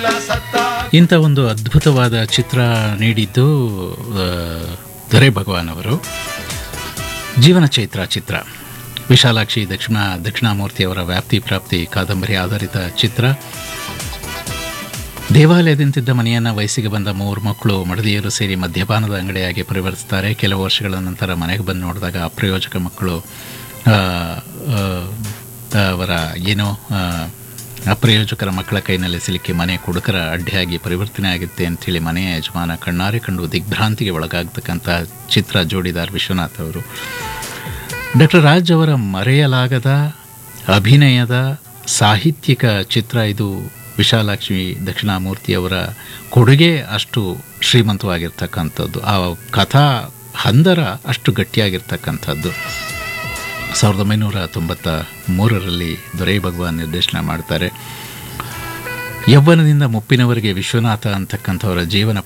ಇಲ್ಲ ಸತ್ತ ಇಂಥ ಒಂದು ಅದ್ಭುತವಾದ ಚಿತ್ರ ನೀಡಿದ್ದು ಆ, ದೊರೆ ಭಗವಾನ್ ಅವರು ಜೀವನ ಚೈತ್ರ ಚಿತ್ರ ವಿಶಾಲಾಕ್ಷಿ ದಕ್ಷಿಣ ದಕ್ಷಿಣಾಮೂರ್ತಿಯವರ ವ್ಯಾಪ್ತಿ ಪ್ರಾಪ್ತಿ ಕಾದಂಬರಿ ಆಧಾರಿತ ಚಿತ್ರ ದೇವಾಲಯದಂತಿದ್ದ ಮನೆಯನ್ನು ವಯಸ್ಸಿಗೆ ಬಂದ ಮೂರು ಮಕ್ಕಳು ಮಡದಿಯರು ಸೇರಿ ಮದ್ಯಪಾನದ ಅಂಗಡಿಯಾಗಿ ಪರಿವರ್ತಿಸ್ತಾರೆ ಕೆಲವು ವರ್ಷಗಳ ನಂತರ ಮನೆಗೆ ಬಂದು ನೋಡಿದಾಗ ಅಪ್ರಯೋಜಕ ಮಕ್ಕಳು ಆ, ಆ, ಅವರ ಏನೋ ಆ, ಅಪ್ರಯೋಜಕರ ಮಕ್ಕಳ ಕೈನಲ್ಲಿ ಸಿಲುಕಿ ಮನೆ ಕುಡುಕರ ಅಡ್ಡಿಯಾಗಿ ಪರಿವರ್ತನೆ ಆಗುತ್ತೆ ಅಂಥೇಳಿ ಮನೆಯ ಯಜಮಾನ ಕಣ್ಣಾರೆ ಕಂಡು ದಿಗ್ಭ್ರಾಂತಿಗೆ ಒಳಗಾಗ್ತಕ್ಕಂಥ ಚಿತ್ರ ಜೋಡಿದಾರ್ ವಿಶ್ವನಾಥ್ ಅವರು ಡಾಕ್ಟರ್ ರಾಜ್ ಅವರ ಮರೆಯಲಾಗದ ಅಭಿನಯದ ಸಾಹಿತ್ಯಿಕ ಚಿತ್ರ ಇದು ವಿಶಾಲಾಕ್ಷಿ ದಕ್ಷಿಣಾಮೂರ್ತಿಯವರ ಕೊಡುಗೆ ಅಷ್ಟು ಶ್ರೀಮಂತವಾಗಿರ್ತಕ್ಕಂಥದ್ದು ಆ ಕಥಾ ಹಂದರ ಅಷ್ಟು ಗಟ್ಟಿಯಾಗಿರ್ತಕ್ಕಂಥದ್ದು ಸಾವಿರದ ಒಂಬೈನೂರ ತೊಂಬತ್ತ ಮೂರರಲ್ಲಿ ದೊರೈ ಭಗವಾನ್ ನಿರ್ದೇಶನ ಮಾಡ್ತಾರೆ ಯೌವನದಿಂದ ಮುಪ್ಪಿನವರೆಗೆ ವಿಶ್ವನಾಥ ಅಂತಕ್ಕಂಥವರ ಜೀವನ